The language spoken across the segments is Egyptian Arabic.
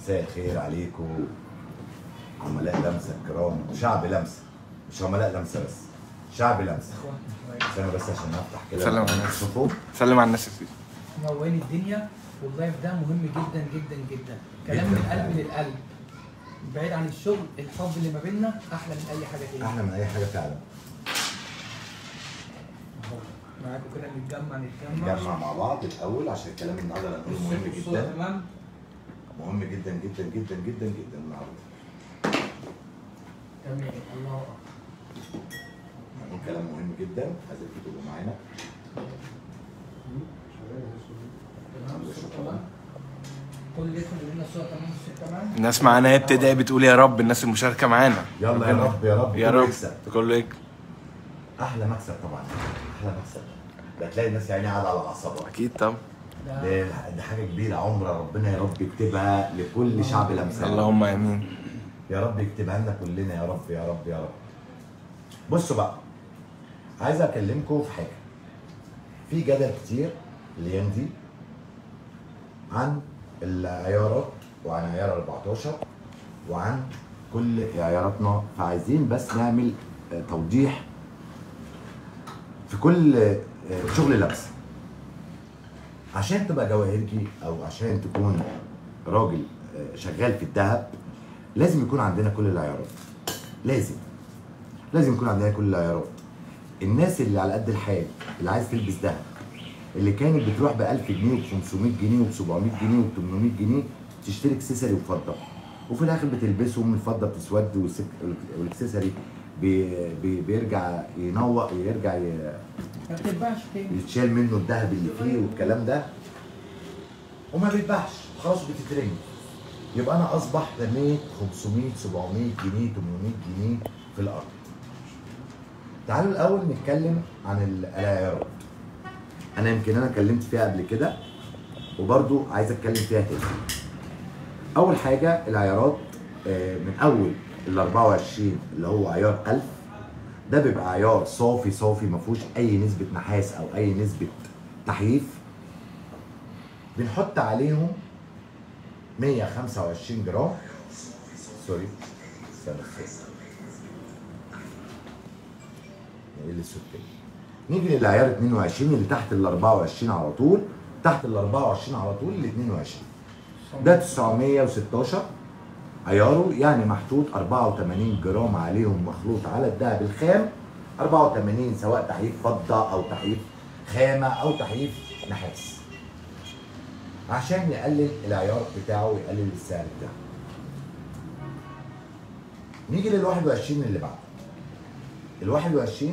مساء الخير عليكم عملاء لمسه الكرام شعب لمسه مش عملاء لمسه بس شعب لمسه استنى بس عشان افتح كده سلم على الناس. شوفوا سلم على الناس يا سيدي منورين الدنيا واللايف ده مهم جدا جدا جدا كلام جداً من فعلاً. القلب للقلب بعيد عن الشغل الحب اللي ما بيننا احلى من اي حاجه تاني احلى من اي حاجه فعلا أهو. معاكم كده نتجمع نتجمع نجمع مع بعض الاول عشان الكلام النهارده اللي هنقوله مهم الصوت جدا تمام مهم جدا جدا جدا جدا جدا النهارده تمام الله اكبر هنقول كلام مهم جدا عايزكم تبقوا معانا تمام الصوت تمام كل اللي يدخل يقول لنا الصوت تمام الصوت تمام الناس معانا هي بتدعي بتقول يا رب الناس المشاركه معانا يلا يا رب يا رب يا كله رب يكسب. كله يكسب احلى مكسب طبعا احلى مكسب ده تلاقي الناس يعني قاعده على اعصابها اكيد طبعا ده دي دي حاجه كبيره عمر ربنا يا رب يكتبها لكل شعب لمسه اللهم امين يا رب يكتبها لنا كلنا يا رب يا رب يا رب بصوا بقى عايز اكلمكم في حاجه في جدل كتير الايام دي عن العيارات وعن عيار 14 وعن كل عياراتنا فعايزين بس نعمل آه، توضيح في كل آه، شغل لبس عشان تبقى جواهرجي او عشان تكون راجل آه، شغال في الذهب لازم يكون عندنا كل العيارات لازم لازم يكون عندنا كل العيارات الناس اللي على قد الحال اللي عايز تلبس دهب اللي كانت بتروح ب 1000 جنيه وب 500 جنيه وب 700 جنيه وب 800 جنيه تشتري اكسسوري وفضه وفي الاخر بتلبسهم الفضه بتسود والسك- والاكسسوري بي بي بيرجع ينور يرجع ي- ما بتتباعش تاني يتشال منه الذهب اللي فيه والكلام ده وما بيتباعش خلاص بتترمي يبقى انا اصبح رميت 500 700 جنيه 800 جنيه في الارض تعالوا الاول نتكلم عن ال- العيارات انا يمكن انا اتكلمت فيها قبل كده وبرضو عايز اتكلم فيها تاني اول حاجه العيارات آه، من اول ال 24 اللي هو عيار 1000 ده بيبقى عيار صافي صافي ما فيهوش اي نسبه نحاس او اي نسبه تحييف بنحط عليهم 125 جرام سوري استنى الصوت نقل الصوت تاني نيجي للعيار 22 اللي تحت ال 24 على طول تحت ال 24 على طول ال 22 ده 916 عياره يعني محطوط 84 جرام عليهم مخلوط على الدهب الخام 84 سواء تحييف فضه او تحييف خامه او تحييف نحاس عشان يقلل العيار بتاعه ويقلل السعر بتاعه نيجي لل 21 اللي بعده ال 21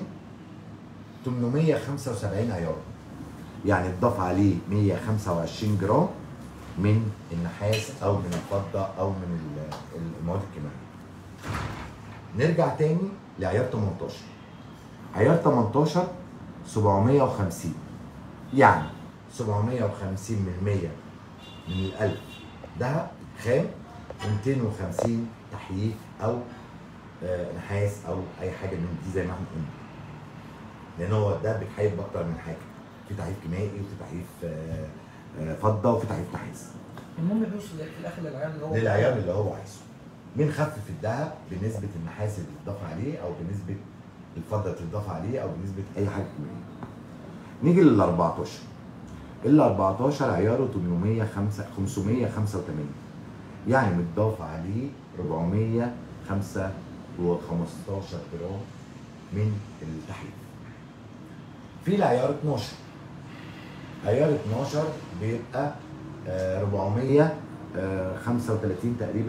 875 عيار يعني اتضاف عليه 125 جرام من النحاس او من الفضه او من ال- المواد الكيماويه نرجع تاني لعيار 18 عيار 18 750 يعني 750 من 100 من الألف دهب خام و250 تحييف او آه، نحاس او اي حاجه من دي زي ما احنا قلنا لان هو ده بيتحيف باكتر من حاجه في تحييف كيميائي وفي تحييف آه، آه، فضه وفي تحييف نحاس المهم بيوصل في الاخر للعيار اللي هو للعيار اللي هو عايزه بنخفف الذهب بنسبه النحاس اللي بتضاف عليه او بنسبه الفضه اللي بتضاف عليه او بنسبه اي حاجه كيميائيه نيجي لل 14 ال 14 عياره 805 585 يعني متضاف عليه 415 جرام من التحليل في العيار 12 عيار 12 بيبقى آه، 435 تقريبا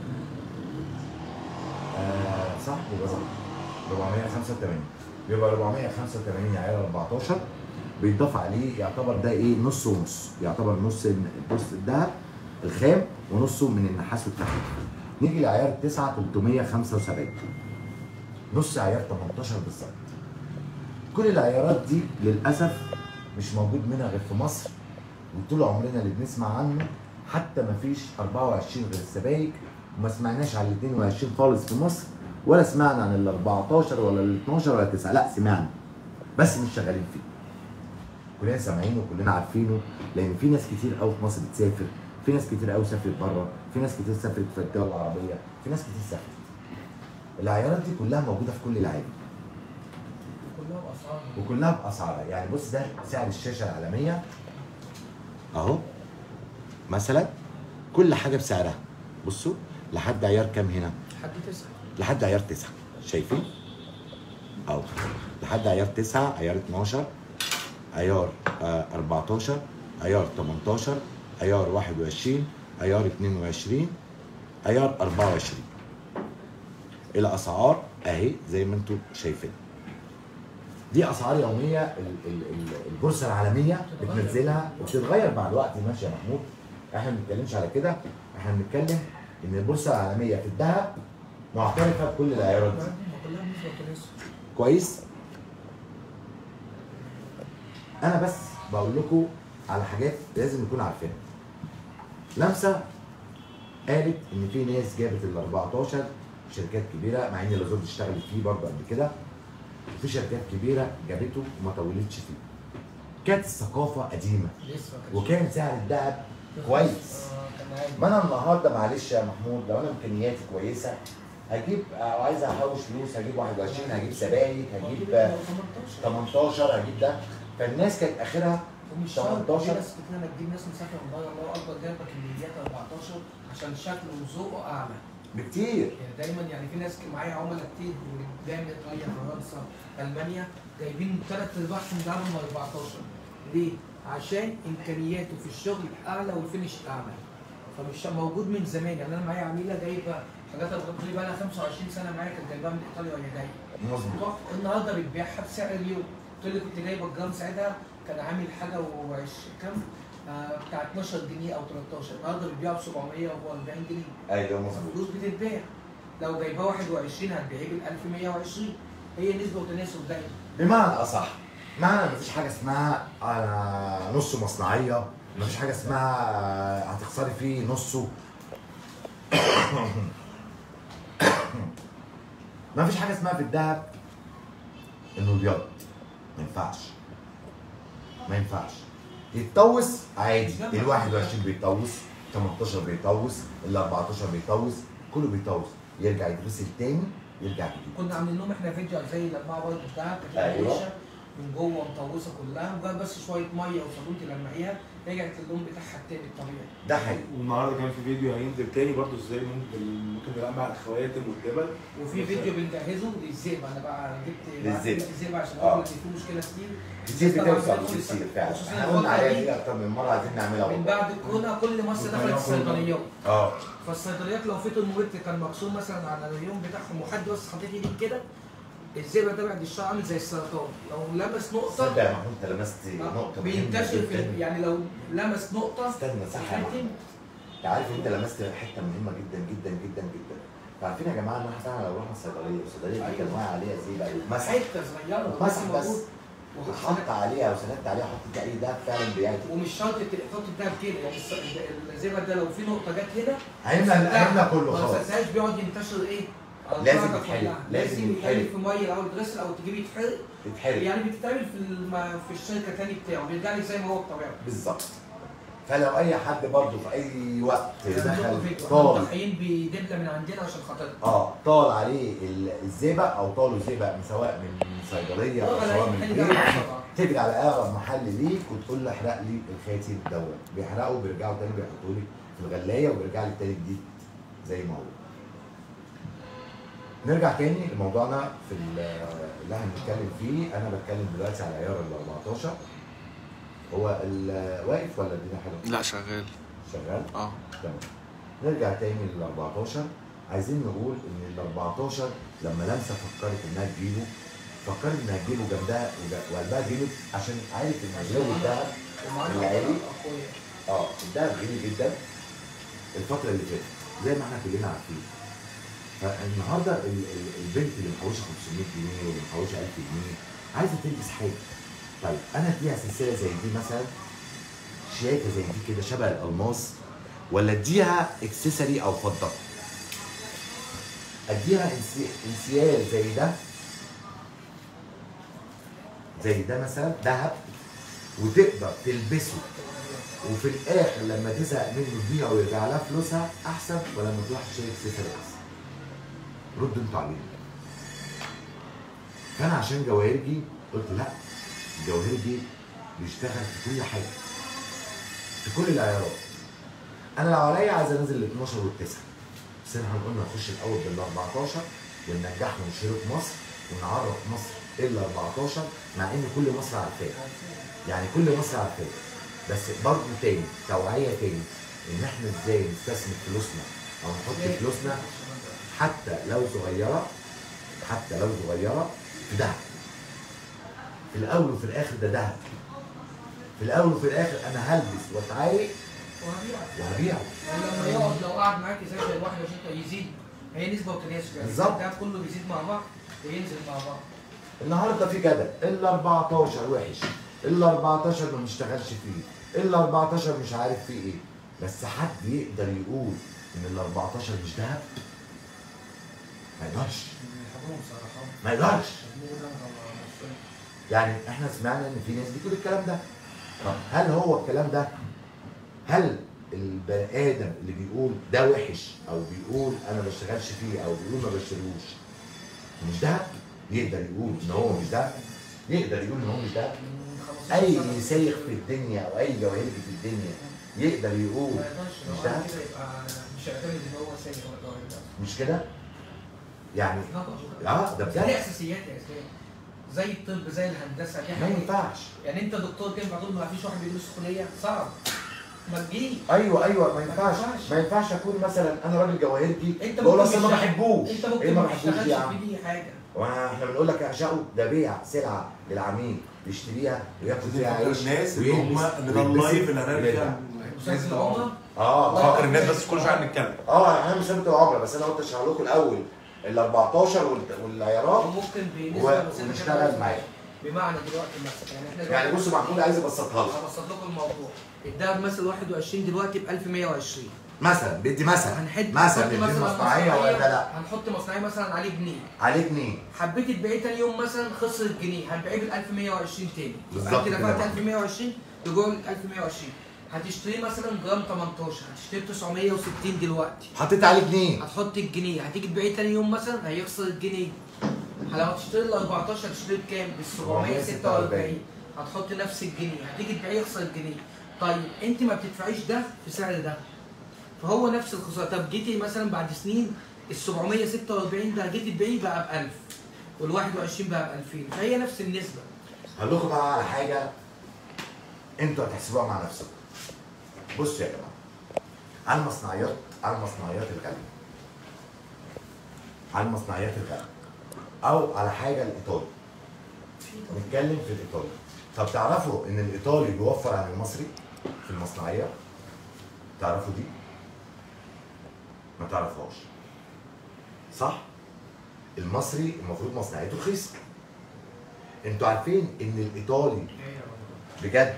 آه، صح يبقى صح 485 بيبقى 485 عيار 14 بيتضاف عليه يعتبر ده ايه نص ونص يعتبر نص نص الذهب الخام ونصه من النحاس والتحليل نيجي لعيار 9 375 نص عيار 18 بالظبط كل العيارات دي للاسف مش موجود منها غير في مصر وطول عمرنا اللي بنسمع عنه حتى ما فيش 24 غير السبايك وما سمعناش عن ال 22 خالص في مصر ولا سمعنا عن ال 14 ولا ال 12 ولا 9 لا سمعنا بس مش شغالين فيه كلنا سامعينه وكلنا عارفينه لان في ناس كتير قوي في مصر بتسافر في ناس كتير قوي سافرت بره في ناس كتير سافرت في الدول العربيه في ناس كتير سافرت العيارات دي كلها موجوده في كل العالم كلها باسعار وكلها باسعارها يعني بص ده سعر الشاشه العالميه اهو مثلا كل حاجه بسعرها بصوا لحد عيار كام هنا حد تسعه لحد عيار تسعة شايفين اهو لحد عيار تسعة عيار 12 عيار آه 14 عيار 18 عيار 21 عيار 22 عيار 24 الاسعار اهي زي ما انتم شايفين دي اسعار يوميه ال- ال- ال- البورصه العالميه بتنزلها وبتتغير مع الوقت ماشي يا محمود احنا ما بنتكلمش على كده احنا بنتكلم ان البورصه العالميه في الذهب معترفه بكل العيارات دي كلها بالنسبه للتونس كويس انا بس بقول لكم على حاجات لازم نكون عارفينها لمسه قالت ان في ناس جابت ال 14 شركات كبيره مع ان لازورد اشتغلت فيه برضه قبل كده في شركات كبيره جابته وما طولتش فيه كانت الثقافه قديمه لسه ما كانش- وكان سعر الذهب كويس آه، كان عالي. ما انا النهارده معلش يا محمود لو انا امكانياتي كويسه هجيب او عايز احوش فلوس هجيب 21 هجيب سبائك هجيب آه، 18 هجيب ده فالناس كانت اخرها ومش شرط 18. في ناس كتير لما تجيب ناس مسافره من بره الله اكبر جايبه كميات 14 عشان شكله وذوقه اعلى بكتير يعني دايما يعني في ناس معايا عملاء كتير جايه من ايطاليا فرنسا المانيا جايبين ثلاث ارباعهم دعم من 14 ليه؟ عشان امكانياته في الشغل اعلى والفينش اعلى فمش موجود من زمان يعني انا معايا عميله جايبه حاجات الغطري بقى لها 25 سنه معايا كانت جايباها من ايطاليا وهي جايه مظبوط تحفة. النهارده بتبيعها بسعر اليوم قلت له كنت جايبه الجرام ساعتها كان عامل حاجه وعش كام آه بتاع 12 جنيه او 13 النهارده بتبيعه ب 740 جنيه ايوه مظبوط الفلوس بتتباع لو جايباه 21 هتبيعيه بال 1120 هي نسبه وتناسب دايما بمعنى اصح معنى مفيش حاجه اسمها انا نص مصنعيه مفيش حاجه اسمها هتخسري فيه نصه مفيش حاجه اسمها في الذهب انه ابيض ما ينفعش ما ينفعش يتطوس عادي ال 21 بيتطوس 18 بيتطوس ال 14 بيتطوس كله بيتطوس يرجع يتغسل تاني يرجع جديد كنا عاملين لهم احنا فيديو زي الاربعه برضه بتاعها كانت أيوة. الريشه من جوه مطوسه كلها مجرد بس شويه ميه وصابون تلمعيها رجعت اللون بتاعها التاني الطبيعي ده حقيقي والنهارده كمان في فيديو هينزل تاني برضه ازاي ممكن ممكن نلمع الخواتم والدبل وفي فيديو بنجهزه للزيب انا بقى جبت للزيب. الزيب عشان آه. اقول لك في مشكله كتير كتير طبعاً بتوصل بتدخل كتير فعلا خصوصاً احنا قلنا الفترة عليها دي دي اكتر من مره عايزين نعملها من والله. بعد الكورونا كل مصر دخلت الصيدليات اه فالصيدليات لو في ترمومتر كان مكسور مثلا على اليوم بتاعهم وحد بس حطيت ايدك كده الزئبق ده بعد الشهر عامل زي السرطان لو لمس تصدق نقطه يا محمود انت لمست نقطه مهمة بينتشر في جداً. يعني لو لمس نقطه استنى صح يا يختم. محمود انت عارف انت لمست حته مهمه جدا جدا جدا جدا عارفين يا جماعه ان احنا فعلا لو رحنا الصيدليه والصيدليه دي كان واقع عليها زي بقى واتمسح حته صغيره مسح بس بس. موجود وحط عليها وسندت عليها حط اي ده فعلا بيعدي ومش شرط تحط الدهب كده يعني الس- الزئبق ده لو في نقطه جت هنا هيملى هيملى كله ما خلاص تنساش بيقعد ينتشر ايه؟ على لازم الدرجة يتحرق، كلها. لازم لازم يتحرق. يتحرق في ميه او يتغسل او تجيب يتحرق تتحرق يعني بتتعمل في الم... في الشركه تاني بتاعه بيرجع لك زي ما هو بطبيعته بالظبط فلو اي حد برضه في اي وقت دخل احنا طال مضحيين بدبله من عندنا عشان خاطرها اه طال عليه ال- الزئبق او طاله زئبق من سواء من صيدليه او اه سواء لا من يحل بيت ده طبعا تجري على اقرب محل ليك وتقول له احرق لي الخاتم دوت بيحرقوا بيرجعوا تاني بيحطوا لي في الغلايه وبيرجع لي تاني جديد زي ما هو نرجع تاني لموضوعنا في ال- اللي احنا بنتكلم فيه انا بتكلم دلوقتي على عيار ال 14 هو ال- واقف ولا الدنيا حلوه؟ لا شغال شغال؟ اه تمام نرجع تاني لل 14 عايزين نقول ان ال 14 لما لمسه فكرت انها تجيبه فكرت انها تجيبه جنبها وج- وقلبها جامد عشان عارف ان غلاوه الدهب ومعانا العالي. اخويا اه الدهب غالي جدا الفتره اللي فاتت زي ما احنا كلنا عارفين فالنهارده ال- ال- البنت اللي محوشه 500 جنيه واللي محوشه 1000 جنيه عايزه تلبس حاجه طيب انا اديها سلسله زي دي مثلا شياكه زي دي كده شبه الالماس ولا اديها اكسسوري او فضه اديها انسي- انسيال زي ده زي ده مثلا ذهب وتقدر تلبسه وفي الاخر لما تزهق منه تبيعه ويرجع لها فلوسها احسن ولا لما تروح تشتري سيسر احسن ردوا انتوا عليهم فانا عشان جواهرجي قلت لا جواهرجي بيشتغل في كل حاجه في كل العيارات انا لو عليا عايز انزل ال 12 وال 9 بس احنا قلنا نخش الاول بال 14 وننجحه ونشيله في مصر ونعرف مصر ال 14 مع ان كل مصر عارفاه يعني كل مصر عارفاه بس برضه تاني توعيه تاني ان احنا ازاي نستثمر فلوسنا او نحط فلوسنا حتى لو صغيره حتى لو صغيره في دهب في الاول وفي الاخر ده دهب في الاول وفي الاخر انا هلبس واتعايق وهبيع وهبيعه ولما يقعد لو قعد معاك زي ال 21 يزيد هي نسبه وتناسب يعني بالظبط. الذهب كله بيزيد مع بعض وينزل مع بعض النهارده في جدل ال 14 وحش ال 14 ما بنشتغلش فيه ال 14 مش عارف فيه ايه بس حد يقدر يقول ان ال 14 مش دهب ما يقدرش بيحبوهم صراحه ما يقدرش بيحبوهم ده طبعاً. يعني احنا سمعنا ان في ناس بتقول الكلام ده طب هل هو الكلام ده هل البني ادم اللي بيقول ده وحش او بيقول انا ما بشتغلش فيه او بيقول ما بشتروش مش ده يقدر يقول ان هو مش ده يقدر يقول ان هو مش ده من 15 اي سنة. سايق في الدنيا او اي جواهرجي في الدنيا يقدر يقول ما يقدرش مش لو ده قال كده يبقى مش هيعتمد ان هو سيء ولا ضار ده مش كده يعني لا اه ده دي بجد اساسيات يا اسلام زي الطب زي الهندسه دي ما حاجات ينفعش يعني انت دكتور تنفع تقول ما فيش واحد بيدرس في كليه صعب ما تجيش ايوه ايوه ما ينفعش ينفعش. ما ينفعش اكون مثلا انا راجل جواهرجي انت بقول ممكن اصل ما تشتغل- بحبوش انت ايه ممكن ما ما بحبوش تشتغلش يا عم في دي حاجه واحنا بنقول لك اعشقه ده بيع سلعه للعميل يشتريها وياكل فيها عيش الناس اللي هم ويلبس اللي ده اللايف اللي هنعمل ويرجع. فيها مسلسل العمر اه فاكر اه الناس بس كل شويه هنتكلم اه احنا مش هنبدا عمره بس انا قلت اشرح لكم الاول ال 14 وال- والعيارات وممكن بنسبه و- بسيطة كده ونشتغل معاه. بمعنى دلوقتي مثلا يعني احنا يعني دلوقتي- بصوا محمود عايز يبسطها لكم هبسط لكم الموضوع الدهب مثلا 21 دلوقتي ب 1120 مثلا بدي مثلا هنحد مثلا نحط بدي مثلا مصنعيه ولا لا هنحط مصنعيه مثلا عليه جنيه عليه جنيه حبيت تبيعيه تاني يوم مثلا خسر جنيه هنبيعيه بال 1120 تاني بالظبط انت كده دفعت بقى. 1120 رجوع ل 1120 هتشتريه مثلا جرام 18 هتشتريه ب 960 دلوقتي حطيت عليه جنيه هتحط الجنيه هتيجي تبيعيه تاني يوم مثلا هيخسر الجنيه لو هتشتري ال 14 هتشتري بكام؟ ب 746 هتحط نفس الجنيه هتيجي تبيعيه يخسر الجنيه طيب انت ما بتدفعيش ده في سعر ده فهو نفس الخساره طب جيتي مثلا بعد سنين ال 746 ده جيتي تبيعيه بقى ب 1000 وال 21 بقى ب 2000 فهي نفس النسبه هقول لكم بقى على حاجه انتوا هتحسبوها مع نفسكم بصوا يا جماعه على المصنعيات على المصنعيات الغاليه على المصنعيات الغاليه او على حاجه الايطالي نتكلم في الايطالي طب تعرفوا ان الايطالي بيوفر عن المصري في المصنعيه تعرفوا دي ما تعرفوهاش صح المصري المفروض مصنعيته رخيصه انتوا عارفين ان الايطالي بجد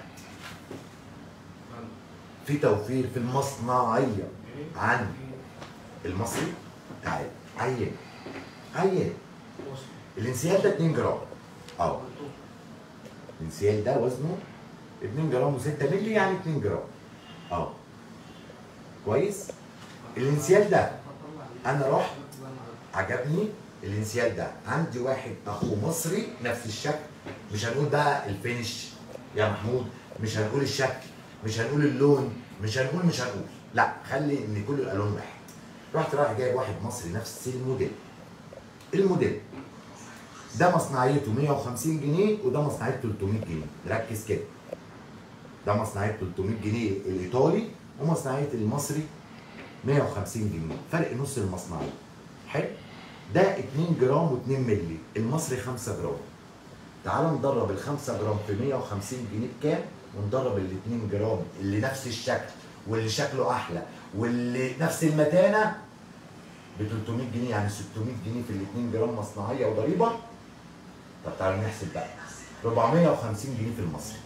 في توفير في المصنعيه عن المصري تعال عيان عيان الانسيال ده 2 جرام اه الانسيال ده وزنه 2 جرام و6 مللي يعني 2 جرام اه كويس الانسيال ده انا رحت عجبني الانسيال ده عندي واحد اخوه مصري نفس الشكل مش هنقول بقى الفينش يا محمود مش هنقول الشكل مش هنقول اللون مش هنقول مش هنقول لا خلي ان كل الالوان واحد رحت رايح جايب واحد مصري نفس الموديل الموديل ده مصنعيته 150 جنيه وده مصنعيته 300 جنيه ركز كده ده مصنعيه 300 جنيه الايطالي ومصنعيه المصري 150 جنيه فرق نص المصنعيه حلو ده 2 جرام و2 مللي المصري 5 جرام تعال ندرب ال 5 جرام في 150 جنيه بكام وندرب ال 2 جرام اللي نفس الشكل واللي شكله احلى واللي نفس المتانه ب 300 جنيه يعني 600 جنيه في ال 2 جرام مصنعيه وضريبه طب تعالوا نحسب بقى 450 جنيه في المصري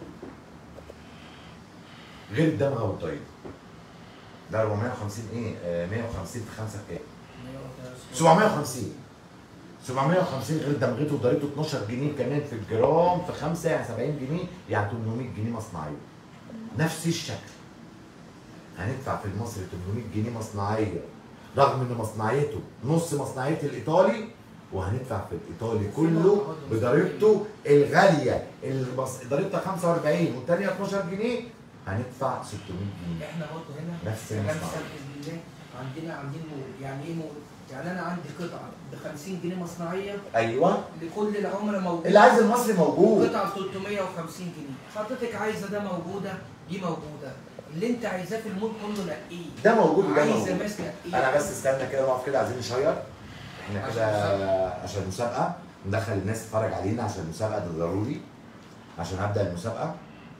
غير الدمغه والضريبه ده 450 ايه؟ آه 150 في 5 بكام؟ 750 750 غير دمغته وضريبته 12 جنيه كمان في الجرام في 5 يعني 70 جنيه يعني 800 جنيه مصنعيه نفس الشكل هندفع في المصري 800 جنيه مصنعيه رغم ان مصنعيته نص مصنعيه الايطالي وهندفع في الايطالي كله بضريبته الغاليه اللي بص- ضريبتها 45 والثانيه 12 جنيه هندفع 600 جنيه احنا برضه هنا نفس كمان المصنع باذن الله عندنا عاملين مول يعني ايه مول؟ يعني انا عندي قطعه ب 50 جنيه مصنعيه ايوه لكل العملاء موجود اللي عايز المصري موجود قطعه 350 جنيه حضرتك عايزه ده موجوده دي موجوده اللي انت عايزاه في المول كله نقيه ده موجود وده عايزه موجود ماس نقيه انا بس استنى كده نقف كده عايزين نشير احنا عشان كده عشان مسابقه ندخل الناس تتفرج علينا عشان المسابقه ده ضروري عشان هبدا المسابقه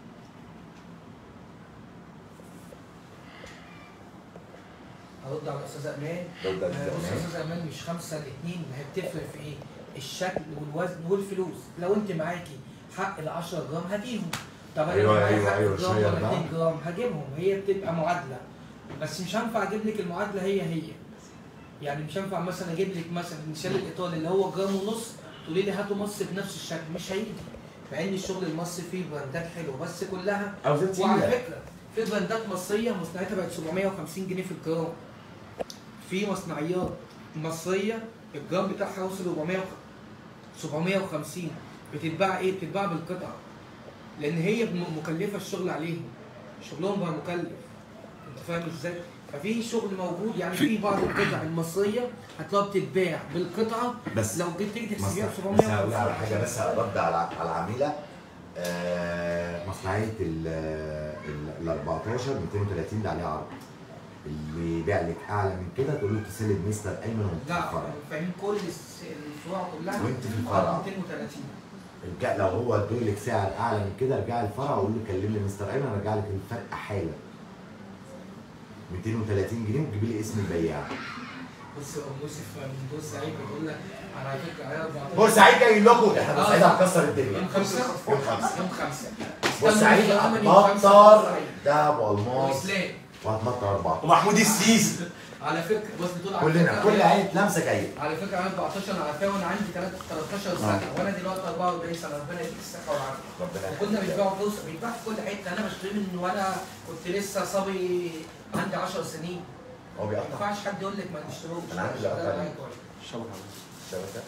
هرد على الاستاذ امان ده- ده- آه، ده- بص يا استاذ امان مش خمسه لاثنين هي بتفرق في ايه؟ الشكل والوزن والفلوس لو انت معاكي حق ال 10 جرام هاتيهم طب انا أيوة، معايا أيوة، حق أيوة، جرام شير ولا بقى. 2 جرام هجيبهم هي بتبقى معادله بس مش هينفع اجيب لك المعادله هي هي يعني مش هينفع مثلا اجيب لك مثلا المثال الايطالي اللي هو جرام ونص تقولي لي هاتوا مص بنفس الشكل مش هيجي مع ان الشغل المصري فيه براندات حلوه بس كلها اوزان وعلى تقيله فكره في براندات مصريه مصنعيتها بقت 750 جنيه في الجرام في مصنعيات مصريه الجرام بتاعها وصل 400 750 بتتباع ايه؟ بتتباع بالقطعه لان هي م- مكلفه الشغل عليهم شغلهم بقى مكلف انت فاهم ازاي؟ ففي شغل موجود يعني في بعض القطع المصريه هتلاقيها بتتباع بالقطعه بس لو جيت تيجي تحسبيها ب مصنع- بس هقول على 750 حاجه بس رد على على العميله آه، مصنعيه ال ال 14 230 ده عليها عرض اللي يبيع لك اعلى من كده تقول له اتصل بمستر ايمن وانت في لا الفرع فاهمين كل الس- الفروع كلها وانت في الفرع 230 ارجع لو هو ادوا لك سعر اعلى من كده ارجع الفرع وقول له كلم لي مستر ايمن ارجع لك الفرق حالا 230 جنيه وتجيب لي اسم البياع بص يا ام يوسف من بورسعيد بتقول لك انا على فكره انا 14 بورسعيد جاي لكم ده احنا آه. بورسعيد هنكسر الدنيا يوم خمسة يوم خمسة. يوم خمسة بورسعيد استنوا يوم يوم خمسة هتمطر بورسعيد. دهب والماس واسلام وهتمطر اربعه ومحمود السيسي على فكره بص بتقول على كلنا فكرة- كل عيله لمسه جايه على فكره انا 14 انا عارفاه وانا عندي 13 سنه وانا دلوقتي 44 سنه ربنا يديك الصحه والعافيه ربنا وكنا بنبيعوا فلوس بيتباع في كل حته انا بشتري من وانا كنت لسه صبي عندي 10 سنين هو ما بيقطع ينفعش حد يقول لك ما نشتروش أنا عندي ده بقطع. حاجة كويسة. شبكه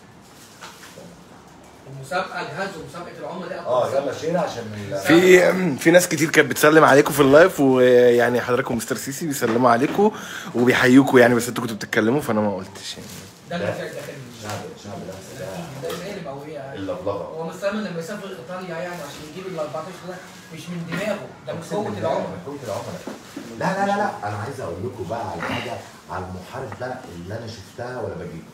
المسابقه جهزوا مسابقه العمر دي اه يلا شير عشان ال- في في ناس كتير كانت بتسلم عليكم في اللايف ويعني حضرتكم مستر سيسي بيسلموا عليكم وبيحيوكوا يعني بس انتوا كنتوا بتتكلموا فانا ما قلتش يعني ده اللي كان داخل شعب شعب ده ده زي او ايه اللفلفه هو مستعمل لما يسافر ايطاليا يعني عشان يجيب ال 14 ده مش من دماغه ده من أقسم قوه بالله، العمر من قوة العمر لا لا لا لا انا عايز اقول لكم بقى على حاجه على المحارب بقى اللي انا شفتها ولا بجيبه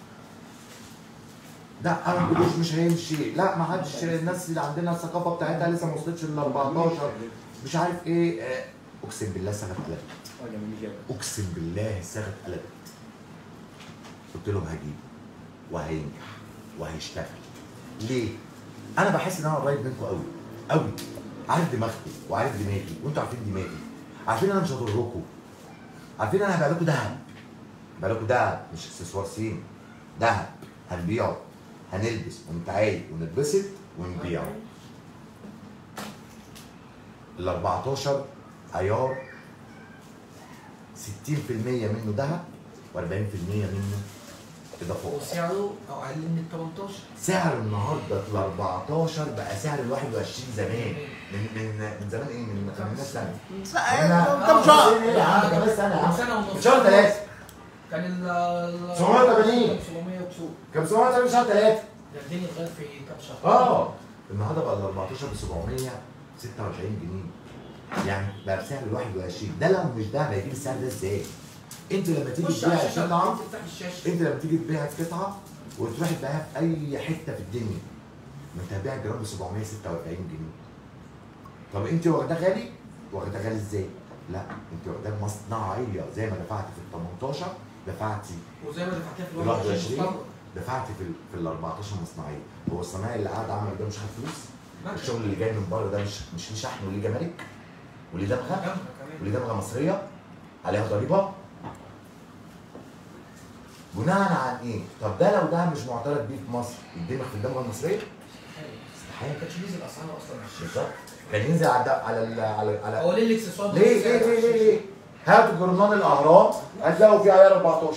لا انا ما بقولوش مش هيمشي لا ما حدش الناس اللي عندنا الثقافه بتاعتها لسه ما وصلتش لل 14 مش عارف ايه آه، اقسم بالله سنه قلبت اقسم بالله السنه قلبت قلت لهم هجيب وهينجح وهيشتغل ليه؟ انا بحس ان انا قريب منكم قوي قوي عارف دماغكم وعارف دماغي وانتوا عارفين دماغي عارفين انا مش هضركم عارفين انا هبيع لكم دهب هبيع لكم دهب مش اكسسوار صين دهب هنبيعه هنلبس ونتعايد ونتبسط ونبيعه ال 14 عيار 60% منه ذهب و40% منه اضافات وسعره او اقل من ال 18 سعر النهارده ال 14 بقى سعر ال 21 زمان من من من زمان ايه من من الناس سنه أنا- كم شهر؟ ايه يا عم كمان سنه يا عم سنه ونص من شهر ثلاثه كان ال ال- 780. 700 وكسور كان 700 شهر ثلاثه ده الدنيا اتغير في كام شهر اه النهارده بقى ال 14 ب 746 جنيه يعني بقى بسعر ال 21 ده لو مش ده هيجيب السعر ده ازاي؟ انت لما تيجي خش تبيع على الشاشه القطعه تفتح الشاشه انت لما تيجي تبيع قطعه وتروح تبيعها في اي حته في الدنيا ما انت هتبيع الجرام ب 746 جنيه طب انت واخداه غالي واخداه غالي ازاي؟ لا انت واخداه مصنعيه زي ما دفعت في ال 18 دفعتي وزي ما دفعتها في ال ال 21 21 مستورد. دفعت في ال في ال 14 مصنعيه هو الصنايعي اللي قاعد عمل ده مش خد فلوس لا، الشغل اللي جاي من بره ده مش مش ليه شحن وليه جمارك وليه دمغه جنبك كمان وليه دمغه مصريه عليها ضريبه بناء عن ايه؟ طب ده لو ده مش معترف بيه في مصر يدمغ في الدمغه المصريه؟ حاجه ما كانش نزل اسعاره اصلا على الشاشه بالظبط كان ينزل على على ال- على على هو ليه الاكسسوار ليه ليه ليه ليه ليه هاتوا جرنان الاهرام هتلاقوا فيه عيار 14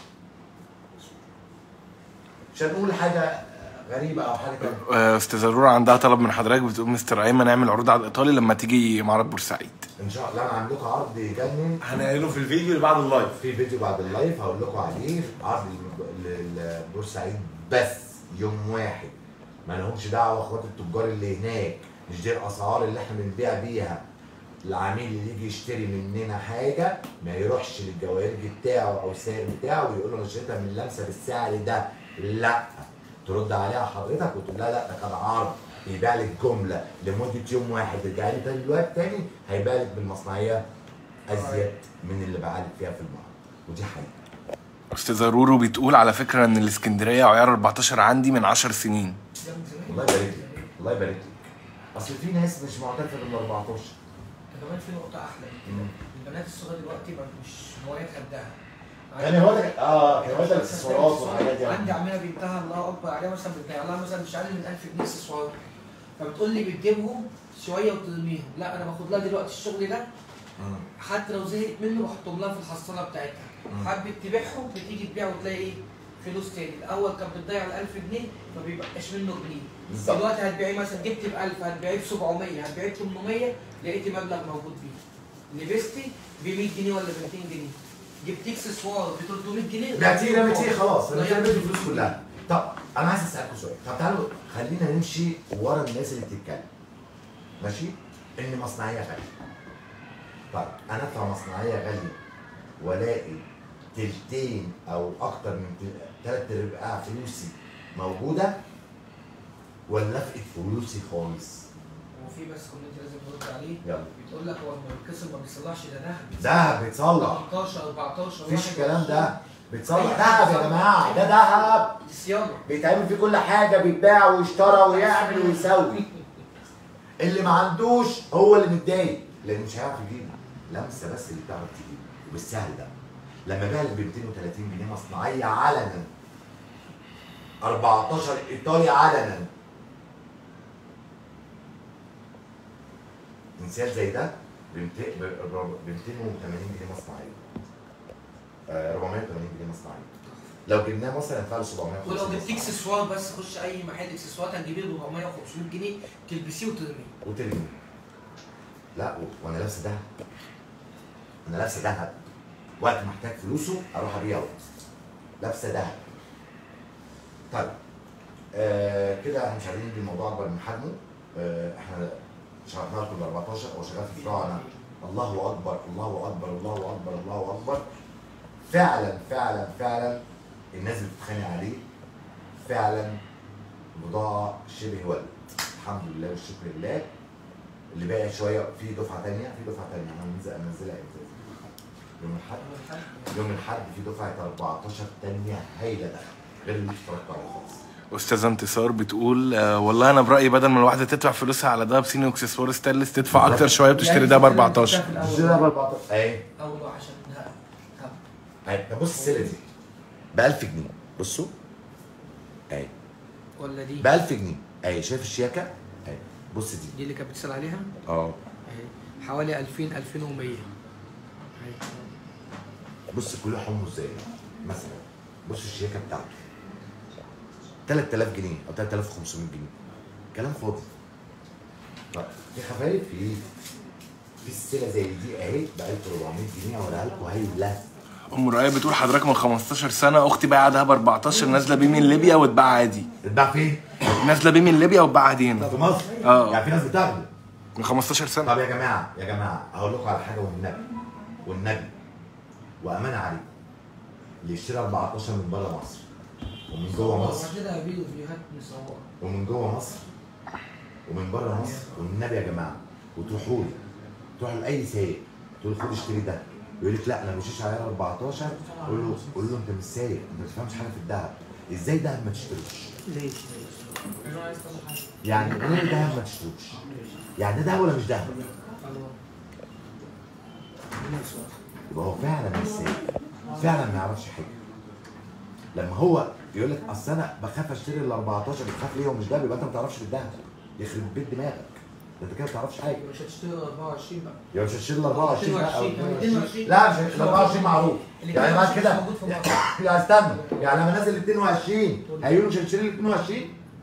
مش هنقول حاجه غريبه او حاجه تانية آه، استاذه رورا عندها طلب من حضرتك بتقول مستر ايمن اعمل عروض على الايطالي لما تيجي معرض بورسعيد ان شاء الله انا عامل لكم عرض يجنن هنعمله في الفيديو اللي بعد اللايف في فيديو بعد اللايف هقول لكم عليه عرض ل- لبورسعيد بس يوم واحد ما لهمش دعوه اخوات التجار اللي هناك مش دي الاسعار اللي احنا بنبيع بيها العميل اللي يجي يشتري مننا حاجه ما يروحش للجوارج بتاعه او السائق بتاعه ويقول له انا اشتريتها من لمسه بالسعر ده لا ترد عليها حضرتك وتقول لها لا ده كان عرض بيبيع لك جمله لمده يوم واحد ترجعي لي تاني الوقت تاني هيبيع لك بالمصنعيه ازيد من اللي بعالج فيها في المعرض ودي حقيقه استاذه رورو بتقول على فكره ان الاسكندريه عيار 14 عندي من 10 سنين ده من زمان. الله يبارك لك الله يبارك لك اصل في ناس مش معترفه بال 14 كمان في نقطة أحلى من مم. كده البنات الصغيرة دلوقتي بقى مش هوايات خدها يعني هو ده اه كان هو ده الاكسسوارات والحاجات دي عندي عمالة بنتها الله أكبر عليها مثلا بتبيع لها مثلا مش أقل من 1000 جنيه اكسسوار فبتقول لي بتجيبهم شوية وترميهم لا أنا باخد لها دلوقتي الشغل ده مم. حتى لو زهقت منه بحطهم لها في الحصالة بتاعتها مم. حبت تبيعهم بتيجي تبيع وتلاقي إيه فلوس تاني الأول كانت بتضيع ال 1000 جنيه ما بيبقاش منه جنيه بالظبط دلوقتي هتبيعيه مثلا جبت ب 1000 هتبيعيه ب 700 هتبيعيه ب 800 لقيتي مبلغ موجود بيه لبستي ب 100 جنيه ولا ب 200 جنيه جبت اكسسوار ب 300 جنيه بعتيه رميتيه خلاص رميتيه ضيعت رميت الفلوس كلها طب انا عايز اسالكم سؤال طب تعالوا خلينا نمشي ورا الناس اللي بتتكلم ماشي ان مصنعيه غاليه طيب انا ادفع مصنعيه غاليه والاقي تلتين او اكتر من ثلاث ارباع فلوسي موجوده ولا افقد فلوسي خالص وفي بس كومنت لازم ترد عليه يلا بتقول لك هو الكسر ما بيصلحش ده دهب دهب بيتصلح 18 14 مفيش الكلام 21. ده بيتصلح دهب يا جماعه ده دهب صيانه بيتعمل فيه كل حاجه بيتباع ويشترى ويعمل ويسوي اللي ما عندوش هو اللي متضايق لان مش هيعرف يجيبه لمسه بس اللي بتعرف تجيبه وبالسهل ده لما بيع ب 230 جنيه مصنعيه علنا 14 ايطالي علنا انسان زي ده ب 280 جنيه مصنعيه آه، 480 جنيه مصنعيه لو جبناه مثلا هندفع له 750 ولو جبت مصنعية. اكسسوار بس خش اي محل اكسسوارات هتجيبيه ب 400 و 500 جنيه تلبسيه وترميه وترمي لا و- وانا لابسه دهب انا لابسه دهب وقت ما احتاج فلوسه اروح ابيعه لابسه دهب طيب آه كده احنا مش عايزين ندي الموضوع اكبر من حجمه آه احنا شرحنا لكم ال 14 هو شغال في الفراعنه الله اكبر الله اكبر الله اكبر الله اكبر فعلا فعلا فعلا الناس بتتخانق عليه فعلا بضاعه شبه ولد الحمد لله والشكر لله اللي باقي شويه في دفعه ثانيه في دفعه ثانيه هننزل انزلها امتى؟ يوم الاحد يوم الاحد في دفعه 14 ثانيه هايله دخل غير اللي اشتركت عليه خالص استاذه انتصار بتقول آه والله انا برايي بدل ما الواحده تدفع فلوسها على دهب صيني واكسسوار ستانلس تدفع اكتر شويه وتشتري دهب 14 اشتريها ب 14 اهي اول واحد عشان ده هب. اهي طب بص السله دي ب 1000 جنيه بصوا اهي ولا دي ب 1000 جنيه اهي شايف الشياكه اهي بص دي دي اللي كانت بتسال عليها اه اهي حوالي 2000 2100 اهي. بص كله حمص ازاي مثلا بص الشياكه بتاعته 3000 جنيه او 3500 جنيه كلام فاضي طب في خفايف في في السلة زي دي اهي ب 1400 جنيه اوريها لكم هايله ام رؤية بتقول حضرتك من 15 سنه اختي بايعه دهب 14 نازله بيه من ليبيا واتباع عادي اتباع فين؟ نازله بيه من ليبيا واتباع عادي هنا في مصر اه. يعني في ناس بتاخده من 15 سنه طب يا جماعه يا جماعه هقول لكم على حاجه والنبي والنبي وامانه عليكم اللي يشتري 14 من بره مصر ومن جوه مصر كده فيديو فيديوهات مصور ومن جوه مصر ومن بره مصر والنبي يا جماعه وتروحوا لي تروحوا لاي سايق تقول له خد اشتري ده يقول لك لا انا مشيش على 14 قول له قول له انت مش سايق انت ما تفهمش حاجه في الذهب ازاي دهب ما تشتروش ليش يعني ايه دهب ما تشتروش يعني ده دهب ولا مش دهب يبقى هو فعلا مش سايق فعلا ما يعرفش حاجه لما هو يقول لك اصل انا بخاف اشتري ال 14 بتخاف ليه ومش دهب يبقى انت ما تعرفش في الدهب يخرب بيت دماغك ده انت كده ما تعرفش حاجه مش هتشتري 24 بقى يا مش هتشيل ال 24 بقى او 22 22 لا مش ال 24 معروف اللي يعني بعد 22 كده موجود في مصر. لا استنى يعني لما نزل 22 هيقولوا مش هنشيل ال 22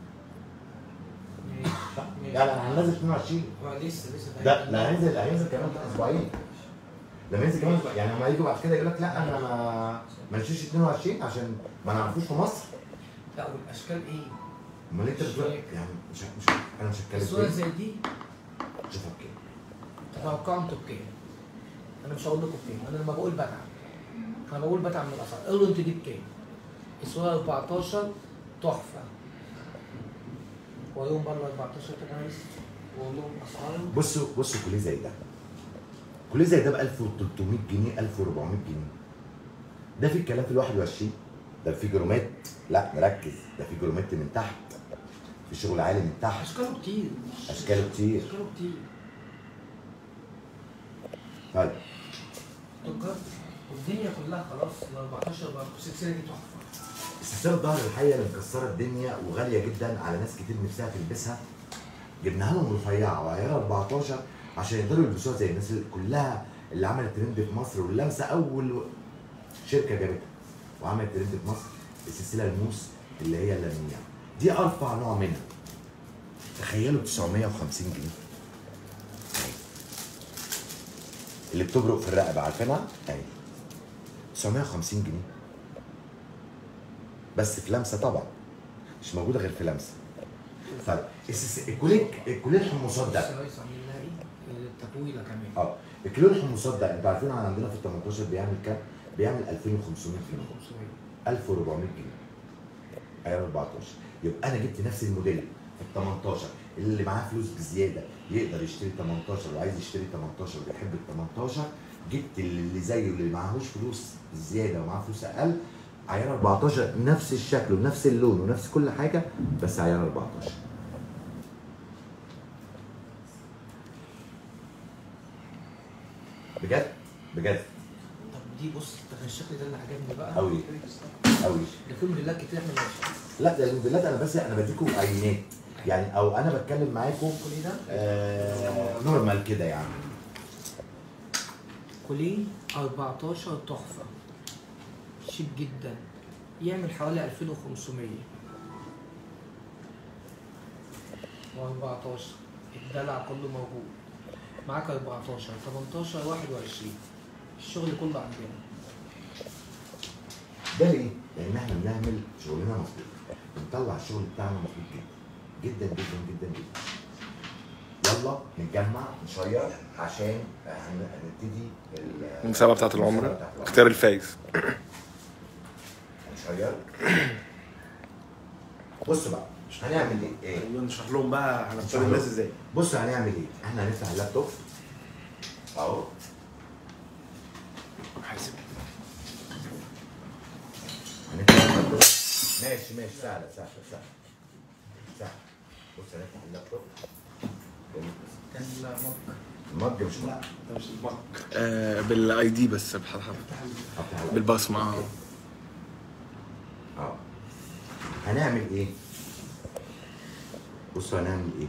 يعني هننزل 22 هو لسه لسه ده لا هينزل هينزل كمان اسبوعين لما ينزل كمان أسبوع- يعني لما يجوا بعد كده يقول لك لا انا ما ما نشيلش 22 عشان ما نعرفوش في مصر لا والاشكال ايه؟ امال انت بتقول يعني مش مش انا مش هتكلم الصوره فيه زي دي شوفها كده تتوقعوا انتوا بكام؟ انا مش هقول لكم بكام انا لما بقول بتعب انا بقول بتعب من الاسعار قولوا انتوا دي بكام؟ الصوره 14 تحفه واقول لهم بره 14 كده عايز واقول لهم اسعارهم بصوا بصوا كوليه زي ده كوليه زي ده ب 1300 جنيه 1400 جنيه ده في الكلام في ال 21 ده في جرومات لا نركز ده في جرومات من تحت في شغل عالي من تحت اشكاله كتير اشكاله كتير اشكاله كتير طيب تجار والدنيا كلها خلاص ال 14 بقى السلسله دي تحفه السلسله الظهر الحقيقه اللي مكسره الدنيا وغاليه جدا على ناس كتير نفسها تلبسها جبناها لهم رفيعه وعيار 14 عشان يقدروا يلبسوها زي الناس اللي كلها اللي عملت ترند في مصر واللمسه اول شركه جابتها وعملت ترند في مصر السلسله الموس اللي هي اللامينيا دي ارفع نوع منها تخيلوا 950 جنيه اللي بتبرق في الرقبه عارفينها؟ اهي 950 جنيه بس في لمسه طبعا مش موجوده غير في لمسه طيب السس- الكوليه الكوليه الحمصات ده بص يا ريس عاملين لها ايه؟ التطويله كمان اه الكيلو الحمصات ده انتوا عارفين عندنا في ال 18 بيعمل كام؟ بيعمل 2500 جنيه 500 1400 جنيه عيار 14 يبقى انا جبت نفس الموديل في ال 18 اللي معاه فلوس بزياده يقدر يشتري 18 وعايز يشتري 18 وبيحب ال 18 جبت اللي زيه اللي معهوش فلوس زياده ومعاه فلوس اقل عيار 14 نفس الشكل ونفس اللون ونفس كل حاجه بس عيار 14 بجد بجد طب دي بص ده الشكل ده اللي عجبني بقى قوي قوي ده في موديلات كتير احنا ماشي لا ده الموديلات انا بس انا بديكم عينات يعني او انا بتكلم معاكم كوليه ده آه نورمال كده يعني كوليه 14 تحفه شيك جدا يعمل حوالي 2500 و14 الدلع كله موجود معاك 14 18 21 الشغل كله عندنا ده ليه؟ لان احنا بنعمل شغلنا مظبوط بنطلع الشغل بتاعنا مظبوط جدا جدا جدا جدا جدا يلا نتجمع نشير عشان هن- هنبتدي ال- المسابقه بتاعت المسابقة العمره بتاعت العمرة. اختيار الفايز نشير بصوا بقى هنعمل ايه؟ ايه؟ ايوه نشرح لهم بقى هنختار نشرح الناس لهم. ازاي بصوا هنعمل ايه؟ احنا هنفتح اللابتوب اهو حاسب هنفتح اللابتوب ماشي ماشي سهلة سهلة سهلة سهلة بص هنفتح اللابتوب كان مارك المج مش مج ده مش المارك آه بالاي دي بس بحرف افتح اللابتوب. بالبصمه اه اه هنعمل ايه؟ بصوا هنعمل ايه؟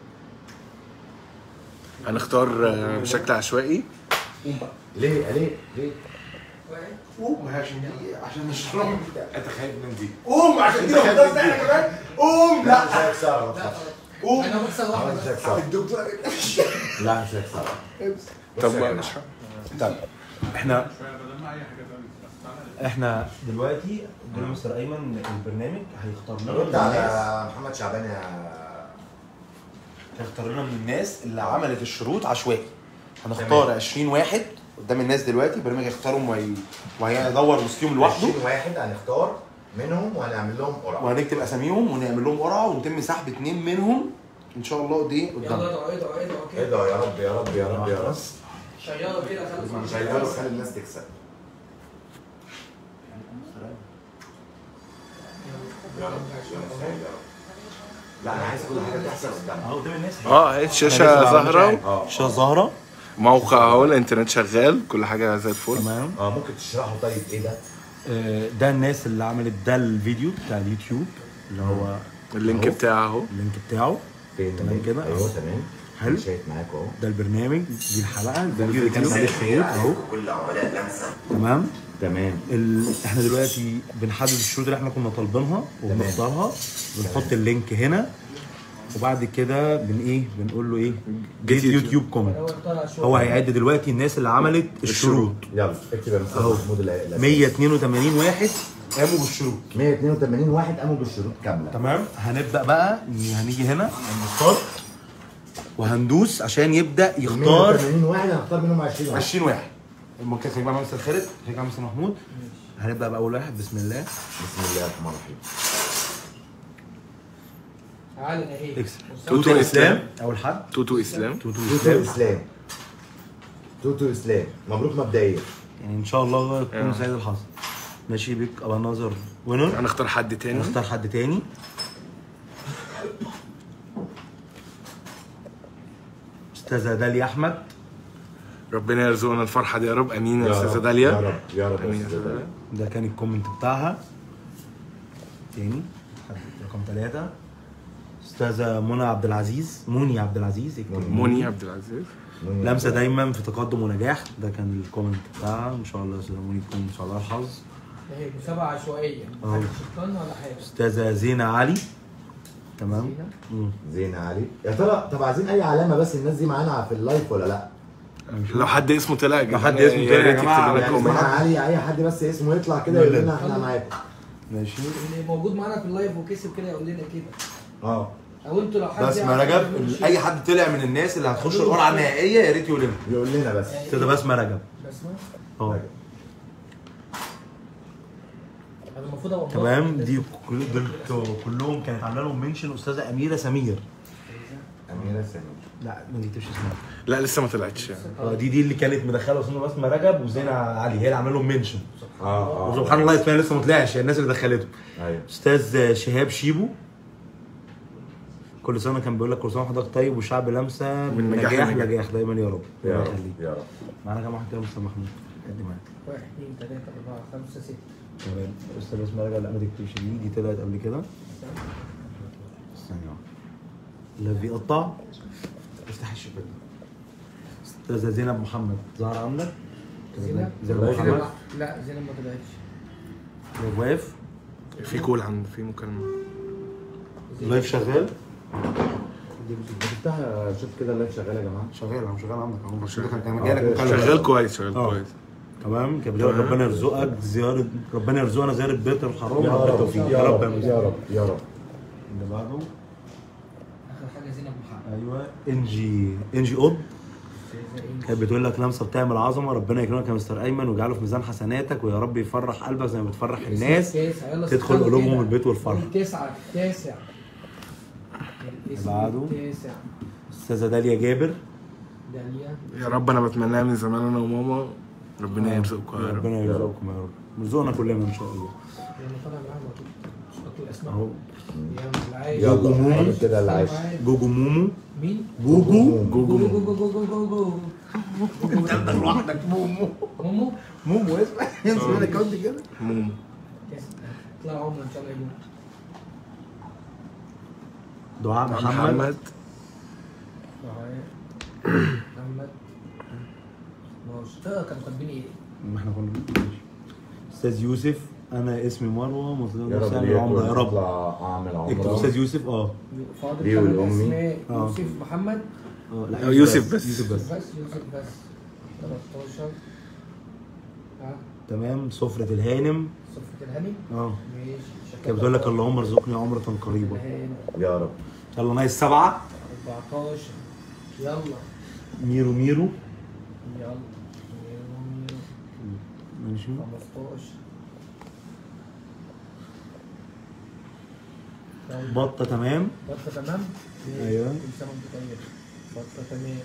هنختار آه، بشكل عشوائي قوم بقى ليه ليه ليه؟ قوم عشان دي عشان نشرح لهم انت خايف من دي قوم عشان دي اختار ده انا كمان قوم لا مش هيكسرها ما لا تخافش قوم انا بكسر واحده مش بس هيكسرها الدكتور لا مش هيكسرها طب بصوا يا جماعة. اشرح طب احنا احنا دلوقتي دول مستر ايمن البرنامج هيختار لنا من رد الناس على محمد شعبان يا هيختار لنا من الناس اللي عملت الشروط عشوائي هنختار 20 واحد قدام الناس دلوقتي البرنامج هيختارهم وهي... وهيدور وسطهم لوحده 20 واحد هنختار منهم وهنعمل لهم قرعه وهنكتب اساميهم ونعمل لهم قرعه ونتم سحب اتنين منهم ان شاء الله دي يلا قدامنا ادعوا ادعوا ادعوا ايه كده ده يا رب يا رب يا رب يا رب شيروا كده خلوا مش هيقدروا خلي الناس تكسب يا رب يا رب يا رب لا انا عايز كل حاجه تحصل قدامنا اهو قدام الناس اه اهي الشاشه ظاهره اه الشاشه ظاهره موقع اهو الانترنت شغال كل حاجه زي الفل تمام اه ممكن تشرحوا طيب ايه ده؟ آه، ده الناس اللي عملت ده الفيديو بتاع اليوتيوب اللي هو اللينك أهو. بتاعه اهو اللينك بتاعه فين تمام كده ايوه تمام حلو. شايف معاك اهو ده البرنامج دي الحلقه الفيديو اللي كانت عليه الشروط اهو كل عملاء لمسه تمام تمام ال... احنا دلوقتي بنحدد الشروط اللي احنا كنا طالبينها وبنختارها بنحط اللينك هنا وبعد كده بن ايه بنقول له ايه جيت يوتيوب كومنت هو اختار شوية. هو هيعد دلوقتي الناس اللي عملت الشروط يلا اكتب يا مستر أهو. محمود ال- ال- 182 واحد قاموا بالشروط 182 واحد قاموا بالشروط كامله تمام هنبدا بقى هنيجي هنا عند ستارت وهندوس عشان يبدا يختار 182 واحد هنختار منهم 20 واحد 20 واحد ممكن خليك بقى مستر خالد خليك بقى مستر محمود هنبدا باول واحد بسم الله بسم الله الرحمن الرحيم تعالى اهي اكسب توتو اسلام اول حد توتو اسلام توتو توتو اسلام اسلام توتو اسلام مبروك مبدئيا يعني ان شاء الله تكون آه. سعيد الحظ ماشي بيك ابقى ناظر وينر هنختار حد تاني نختار حد تاني استاذه داليا احمد ربنا يرزقنا الفرحه دي يا رب امين يا يا استاذه رب، يا داليا رب يا رب يا امين يا أستاذة أستاذة داليا. ده كان الكومنت بتاعها تاني حد رقم ثلاثة استاذة منى عبد العزيز موني عبد العزيز اكتب موني عبد العزيز منى. لمسه دايما في تقدم ونجاح ده كان الكومنت بتاعها ان شاء الله يا استاذه موني تكون ان شاء الله الحظ اهي مسابقة عشوائية أهو. محدش شيطان ولا حاجة استاذه زينه علي تمام زينة. مم. زين علي يا ترى طب عايزين اي علامه بس الناس دي معانا في اللايف ولا لا؟ لو حد اسمه طلع يا لو حد جماعة، اسمه يا طلع يا ريت جماعة، يكتب لنا يعني كومنت. اسمها علي اي حد بس اسمه يطلع كده يقول لنا احنا معاكم ماشي اللي موجود معانا في اللايف وكسب كده يقول لنا كده اه او انتوا لو حد بسمة يعرف رجب يعمل شيء. اي حد طلع من الناس اللي هتخش القرعه النهائيه يا ريت يقول لنا يقول لنا بس استاذه بسمه رجب بسمة اه انا المفروض ابقى تمام مبسوط. دي كل دول كلهم كانت عامله لهم منشن استاذه اميره سمير اميره سامي لا ما جبتش اسمها لا لسه ما طلعتش يعني اه دي دي اللي كانت مدخله اسمها بسمه رجب وزينه علي هي اللي عامله لهم منشن اه اه وسبحان الله اسمها لسه ما طلعش هي الناس اللي دخلته ايوه استاذ شهاب شيبو كل سنه كان بيقول لك كل سنه وحضرتك طيب والشعب لمسه من من نجاح نجاح لنجاح. نجاح دايما يا رب يا الله رب يخليك يا رب معانا كام واحد كده مستر محمود قد معاك واحد اثنين ثلاثة أربعة خمسة ستة تمام استاذ اسمها رجب لا ما تكتبش دي دي طلعت قبل كده ثانيه واحده لا بيقطع افتح الشباك استاذه زينب محمد ظهر عندك زينب زينب زينب. محمد لا زينب ما طلعتش واقف في كول عند في مكالمه لايف شغال بتفتح شوف كده اللايف شغال يا جماعه شغال اهو شغال عندك اهو شغال. كان كان جاي لك آه، مكالمة. شغال كويس شغال آه. كويس تمام كان بيقول تمام. ربنا يرزقك زياره ربنا يرزقنا زياره بيت الحرام يا رب بالتوفيق يا رب مستر. يا رب يا رب اللي بعده آخر حاجة زينب محمد ايوه انجي انجي قط أستاذة إنجي. كانت بتقول لك لمسه بتعمل عظمه ربنا يكرمك يا مستر ايمن ويجعله في ميزان حسناتك ويا رب يفرح قلبك زي ما بتفرح الناس التاسع. يلا تدخل سخنوا قلوبهم كده. البيت والفرح. التاسعة التاسع الاسم بعده. التاسع استاذه داليا جابر داليا يا رب انا بتمناها من زمان انا وماما ربنا يرزقكم يا رب ربنا يرزقكم يا رب يرزقنا كلنا ان شاء الله يعني طالع معاهم أكيد. مش فاكر الأسماء اهو يلا اللي عايز يلا جوجو مومو. حاطط كده اللي عايش جوجو مومو مين؟ جوجو جوجو جوجو جوجو جوجو انت لوحدك مومو مومو مومو اسمع اسمع الاكونت كده مومو طلع عمر ان شاء الله يجوم دعاء محمد محمد محمد ماشي اه كانوا كاتبين ايه؟ ما احنا كنا بنقول استاذ يوسف انا اسمي مروه مطلوب يا رب نفسي اعمل ليا عمره يا رب اطلع اعمل اكتب عمره استاذ يوسف اه فاضل ليه ثمان والأمي؟ اسماء آه. يوسف محمد اه لا آه، يوسف بس. يوسف بس بس يوسف بس 13 ها تمام سفرة الهانم صفة الهني اه ماشي كانت بتقول لك اللهم ارزقني عمرة قريبة الهاني يا رب يلا نايس سبعة 14 يلا ميرو ميرو يلا ميرو ميرو ماشي 15 طيب بطة تمام بطة تمام ماشي. أيوة. كل سنة وانت طيب بطة تمام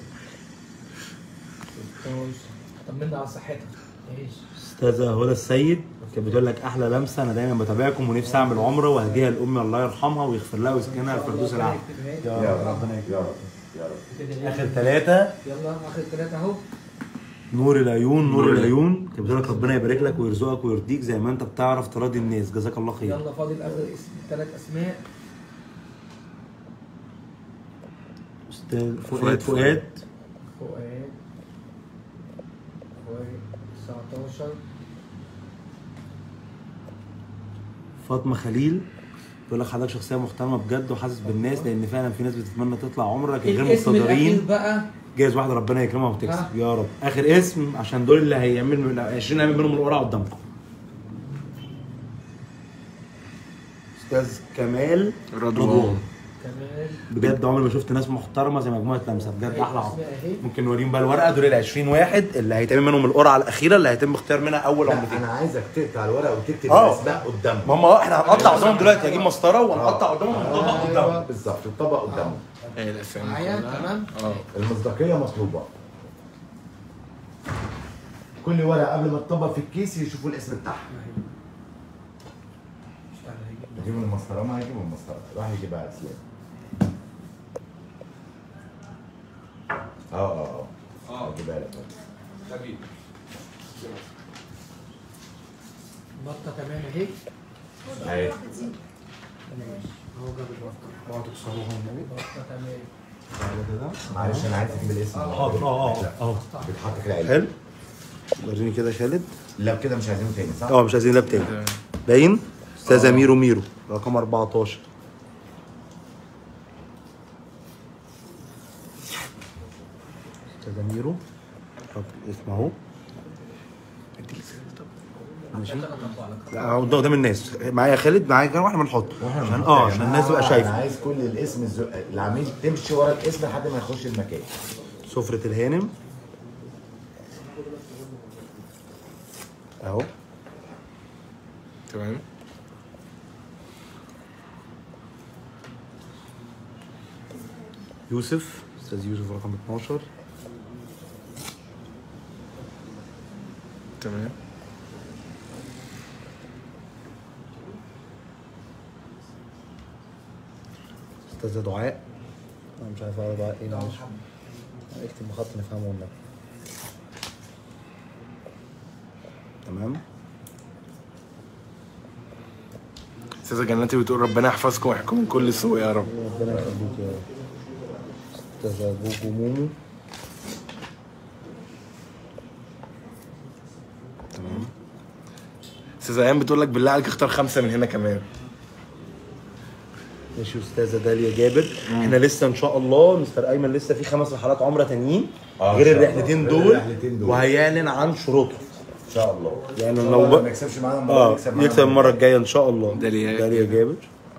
16 طمنا على صحتك ماشي استاذة هدى السيد كانت بتقول لك احلى لمسة انا دايما بتابعكم ونفسي اعمل عمرة وهديها لامي الله يرحمها ويغفر لها ويسكنها في فردوس العام يا يا رب ربنا يا يكرمك رب يا رب كده اخر ثلاثة يلا اخر ثلاثة اهو نور العيون نور نور العيون كانت بتقول لك ربنا يبارك لك ويرزقك ويرضيك زي ما انت بتعرف تراضي الناس جزاك الله خير يلا فاضل اخر اسم ثلاث اسماء أستاذ فؤاد فؤاد فؤاد فؤاد 19 فاطمه خليل بيقول لك حضرتك شخصيه محترمه بجد وحاسس بالناس لان فعلا في ناس بتتمنى تطلع عمره لكن غير الاسم الاخير مقتدرين بقى جايز واحده ربنا يكرمها وتكسب ها. يا رب اخر اسم عشان دول اللي هيعمل من 20 هيعمل منهم القرعه قدامكم استاذ كمال رضوان كمال بجد عمري ما شفت ناس محترمه زي مجموعه لمسه بجد احلى عمر اسمها اهي ممكن نوريهم بقى الورقه دول ال 20 واحد اللي هيتم منهم القرعه الاخيره اللي هيتم اختيار منها اول لا عمرتين انا عايزك تقطع الورقه وتكتب آه. الاسماء قدامهم ما هم احنا هنقطع قدامهم دلوقتي هجيب مسطره وهنقطع قدامهم ونطبق ايوه قدامهم بالظبط الطبق قدامهم ايه الاسامي معايا كلها. تمام اه المصداقيه مطلوبه كل ورقه قبل ما تطبق في الكيس يشوفوا الاسم بتاعها أهي. اشتغل هيجيب. يجيبوا المسطره ما هيجيبوا المسطره راح يجيبها اسلام اه اه اه هجيبها لك حبيبي بطه تمام اهي اهي ماشي هو جاب البطه اوعوا تكسروها النبي بطه تمام كده معلش انا عايز اجيب الاسم حاضر اه اه اه بيتحط في العلبه حلو وريني كده يا خالد لا كده مش عايزينه تاني صح؟ اه مش عايزين لاب تاني تمام. باين استاذه ميرو ميرو رقم 14 استاذه ميرو حط الاسم اهو ماشي انا اطبق لك لا اهو ده قدام الناس معايا خالد معايا كده واحنا بنحط عشان اه عشان الناس تبقى انا شايفه عايز كل الاسم الزو... العميل تمشي ورا الاسم لحد ما يخش المكان سفرة الهانم اهو تمام يوسف استاذ يوسف رقم 12 تمام استاذه دعاء انا مش عارف اقرا دعاء ايه معلش اكتب بخط نفهمه والنبي تمام استاذه جناتي بتقول ربنا يحفظكم ويحكم من كل سوء يا رب ربنا يخليك يا رب استاذه جوجو مومو تمام استاذه ايام بتقول لك بالله عليك اختار خمسه من هنا كمان ماشي استاذه داليا جابر احنا لسه ان شاء الله مستر ايمن لسه في خمس رحلات عمره تانيين آه، إن غير شاء الله. الرحلتين غير دول الرحلتين دول. وهيعلن عن شروطهم ان شاء الله يعني إن شاء لو الله بق- ما يكسبش معانا المره اه دي، يكسب معانا يكسب المره الجايه ان شاء الله داليا داليا جابر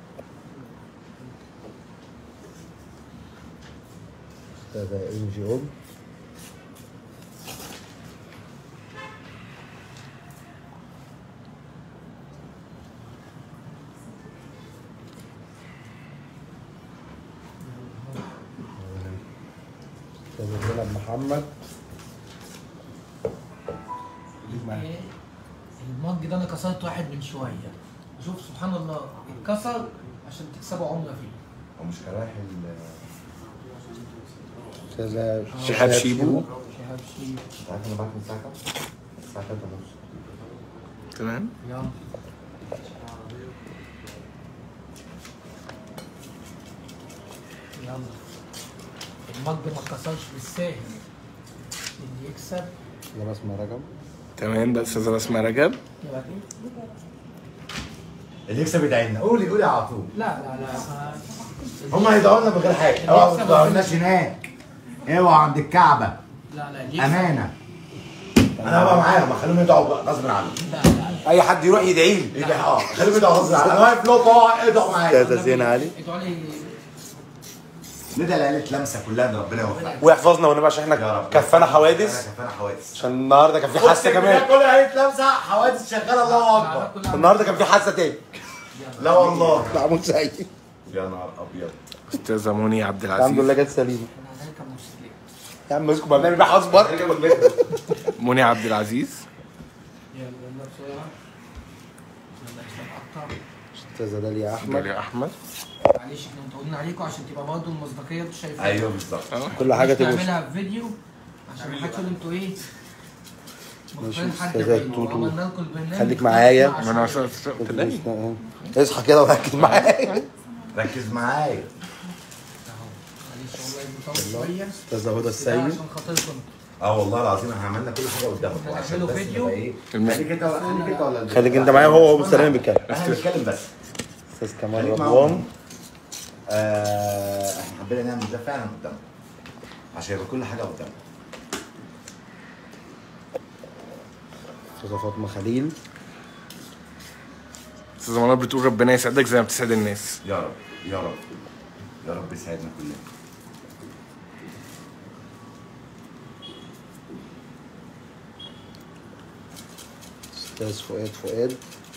استاذه ام جي اول استاذه زينب محمد إيه؟ المج ده انا كسرت واحد من شويه شوف سبحان الله اتكسر عشان تكسبوا عمله فيه هو مش كان رايح ال استاذه شهاب شيبو شهاب شيب انت عارف انا بعت من الساعه كام؟ الساعه 3 ونص تمام يلا يلا المج ما اتكسرش بالساهل اللي يكسب ده اسمها رجب تمام ده استاذه بسمه رجب يبقى ايه؟ اللي يكسب يدعي لنا قولي قولي على طول لا لا لا هم هيدعوا لنا من غير حاجه اللي اوعوا يكسب ما ربنا. تدعوناش هناك اوعوا عند الكعبه لا لا اللي يكسب امانه انا هبقى معاهم خليهم يدعوا بقى غصب عنهم لا لا اي حد يروح يدعي لي ايه ده اه خليهم يدعوا غصب عنهم انا واقف لكم اه ادعوا معايا استاذه زينة علي ادعوا لي ندعي لعيله لمسه كلها ان ربنا يوفقها ويحفظنا ونبقى عشان يا احنا رب كفانا حوادث كفانا حوادث عشان النهارده كان في حادثه كمان كل عيله لمسه حوادث شغاله الله اكبر كلها النهارده كان في حادثه تاني لا والله محمود سعيد يا نهار ابيض استاذه منى عبد الحمد العزيز لله جت سليمه احنا هنركب موتوسيكلات يا عم مسكوا بقى بنعمل بيها حصبر منى عبد العزيز يلا يلا بسرعه يلا عشان اقطع استاذه داليا احمد داليا احمد معلش احنا مطولين عليكم عشان تبقى برضه المصداقيه انتوا شايفينها ايوه بالظبط اه كل حاجه تبقى نعملها في فيديو عشان ما حدش يقول انتوا ايه مختارين حد أستاذة بعيد. توتو. وعملنا لكم البرنامج خليك معايا. عشان- ما انا عشان- اصحى كده وركز معايا ركز معايا اهو معلش شاء الله يبقوا شويه استاذه هدى ده السيد عشان خاطركم اه والله العظيم احنا عملنا كل حاجه قدامك وعشان هنعمله بس فيديو. نبقى ايه خليك انت خليك انت ولا خليك انت معايا هو ومستلم بيتكلم احنا بنتكلم بس استاذ كمال خليك رضوان معاهم. آه احنا حبينا نعمل ده فعلا قدامك عشان يبقى كل حاجه قدامك استاذه فاطمه خليل استاذه منار بتقول ربنا يسعدك زي ما بتسعد الناس يا رب يا رب يا رب يسعدنا كلنا استاذ فؤاد فؤاد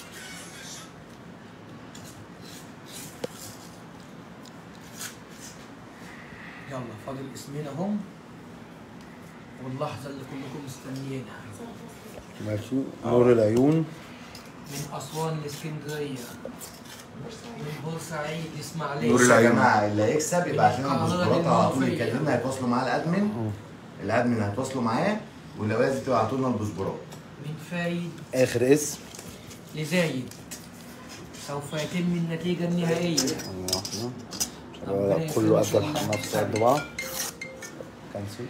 يلا فاضل اسمين اهم واللحظه اللي كلكم مستنيينها ماشي نور العيون من اسوان لاسكندريه من بورسعيد اسماعيليه نور بصوا يا العيون. جماعه اللي هيكسب يبعت لنا القاهرة الباسبورات على طول للمنوفية. يكلمنا هيتواصلوا معاه الادمن الادمن هيتواصلوا معاه واللي لازم تبعتوا لنا الباسبورات من فايد اخر اسم لزايد سوف يتم النتيجه النهائيه لا، كله قد الح- نفس قد بعض كنسل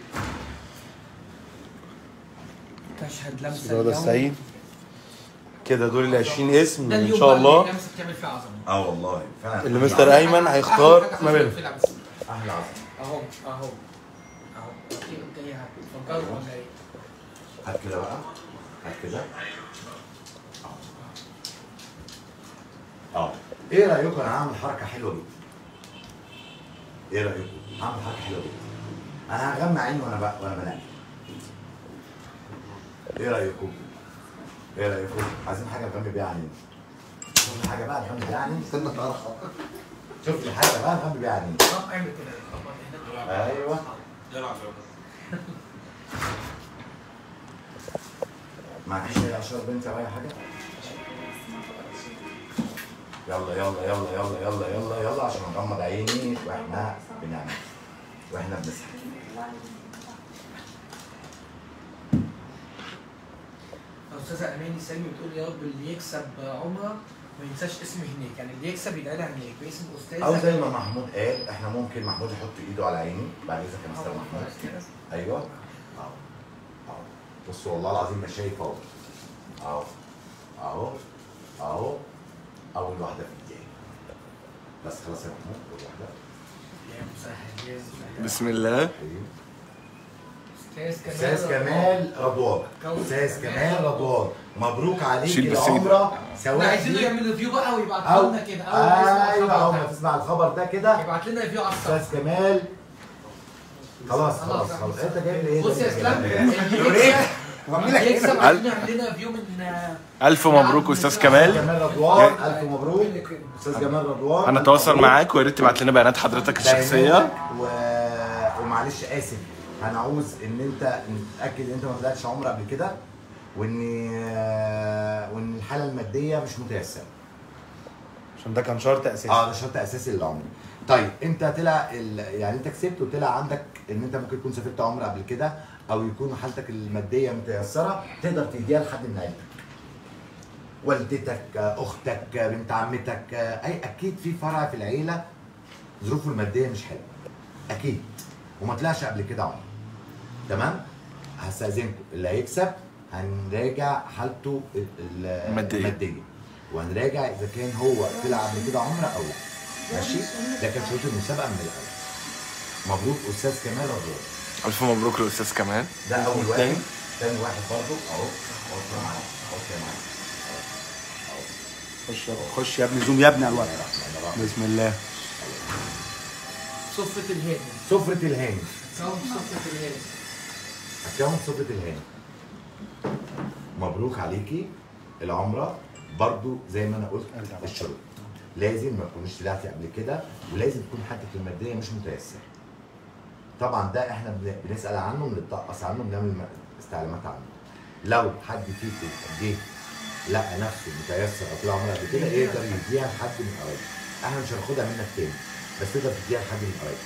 تشهد لمسه استاذ هدى اليوم. السيد كده دول ال 20 اسم ده ان اليوم شاء بقى اللي الله لمسه بتعمل فيه عظمه اه والله فعلا اللي مستر ايمن هيختار أحلى ما حاجة بينهم في لمسة. احلى عظمه اهو اهو اهو اوكي اوكي فكروا ولا ايه؟ هات كده بقى هات كده اه ايه رايكم انا هعمل حركه حلوه جدا ايه رايكم هعمل حركه حلوه جدا انا هغمى عيني وانا بقى وانا بنام ايه رايكم ايه رايكم عايزين حاجه نغمي بيها عينينا شوف لي حاجه بقى نغمي بيها عينينا استنى تعرفها شوف لي حاجه بقى نغمي بيها عينينا طب اعمل كده خبط هنا. ايوه معكش اي اشرار بنت او اي حاجه يلا يلا يلا يلا يلا يلا يلا عشان نغمض عيني واحنا بنعمل واحنا بنسحب استاذه اماني سامي بتقول يا رب اللي يكسب عمره ما ينساش اسم هناك يعني اللي يكسب يدعي لها هناك باسم استاذه او زي ما محمود قال احنا ممكن محمود يحط ايده على عيني بعد اذنك يا مستر محمود ايوه اهو اهو بصوا والله العظيم ما شايف اهو اهو اهو اهو اول واحده في الجاي بس خلاص يا محمود اول واحده يا مسهل يا مسهل بسم الله ايوه استاذ استاذ كمال رضوان كوثر استاذ كمال كمال رضوان مبروك عليك شيل بس العمره احنا سواء عايزينه دي يعمل ريفيو بقى ويبعت او لنا كده اول ما يسمع ايوه اول الخبر ما ده. تسمع الخبر ده كده يبعت لنا ريفيو على الصفحه استاذ كمال خلاص خلاص خلاص انت جايب لي ايه بص ده؟ يا اسلام ايه؟ اللي يكسب عايزين يعمل لنا ريفيو من الف مبروك استاذ استاذ كمال كمال رضوان الف مبروك استاذ كمال رضوان انا اتواصل معاك ويا ريت تبعت لنا بيانات حضرتك الشخصيه بياناتك و... ومعلش اسف هنعوز ان انت نتاكد ان انت ما طلعتش عمره قبل كده وان وان الحاله الماديه مش متيسره عشان ده كان شرط اساسي اه ده شرط اساسي للعمره طيب انت طلع ال... يعني انت كسبت وطلع عندك ان انت ممكن تكون سافرت عمره قبل كده او يكون حالتك الماديه متيسره تقدر تديها لحد من عيلتك والدتك اختك بنت عمتك اي اكيد في فرع في العيله ظروفه الماديه مش حلوه اكيد وما طلعش قبل كده عمره تمام هستاذنكم اللي هيكسب هنراجع حالته ال- ال- المادية. الماديه وهنراجع اذا كان هو طلع قبل كده عمره او لا ماشي ده كان شروط المسابقه من الاول مبروك استاذ كمال رضوان الف مبروك للاستاذ كمال ده اول واحد تاني. تاني واحد برضه اهو اهو كده معايا اهو كده معايا خش يا- خش يا ابني زوم يا ابني على الوقت بسم الله صفة الهاني سفرة الهاني كون صفة الهاني اكونت سفرة الهاني مبروك عليكي العمرة برضو زي ما انا قلت الشروط لازم ما تكونيش طلعتي قبل كده ولازم تكون حالتك المادية مش متيسرة طبعا ده احنا بن- بنسأل عنه بنتقص عنه بنعمل م- استعلامات عنه لو حد فيكم جه لقى نفسه متيسر او طلع عمره قبل كده يقدر يديها لحد من قرايبه احنا مش هناخدها منك تاني بس تقدر تديها لحد من قرايبك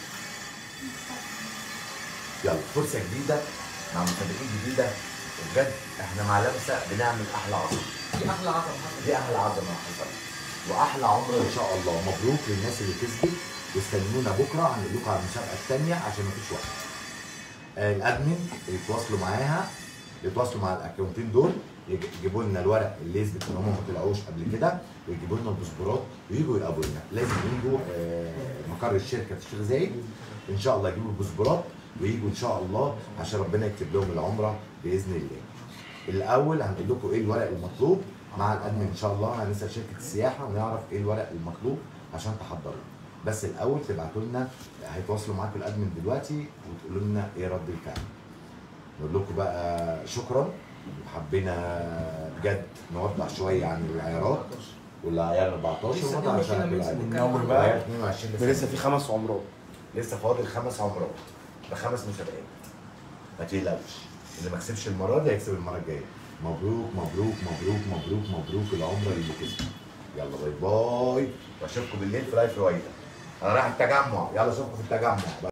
يلا فرصه جديده مع متابعين جديده بجد احنا مع لمسه بنعمل احلى عظمه دي احلى عظمه حصلت دي احلى عظمه حصلت واحلى عمره ان شاء الله مبروك للناس اللي كسبت واستنونا بكره هنقول لكم على المسابقه الثانيه عشان مفيش وقت آه، الادمن يتواصلوا معاها يتواصلوا مع الاكونتين دول يج- يجيبوا لنا الورق اللي يثبت ان هم ما طلعوش قبل كده ويجيبوا لنا الباسبورات ويجوا يقابلوا لنا لازم يجوا آه، مقر الشركه في الشيخ زايد ان شاء الله يجيبوا الباسبورات ويجوا ان شاء الله عشان ربنا يكتب لهم العمره باذن الله الاول هنقول لكم ايه الورق المطلوب مع الادمن ان شاء الله هنسال شركه السياحه ونعرف ايه الورق المطلوب عشان تحضروا بس الاول تبعتوا لنا هيتواصلوا معاكم الادمن دلوقتي وتقولوا لنا ايه رد الفعل نقول لكم بقى شكرا وحبينا بجد نوضح شويه عن العيارات والعيار 14 لسه ونوضح 22 عن لما العيار ينزل نور نتكلم بقى. العيار 22 ده لسه في خمس عمرات لسه فاضل خمس عمرات بخمس مسابقات ما تقلقش اللي ما كسبش المره دي هيكسب المره الجايه مبروك مبروك مبروك مبروك مبروك العمره اللي كسب يلا باي باي واشوفكم بالليل في لايف رويدا انا رايح التجمع يلا اشوفكم في التجمع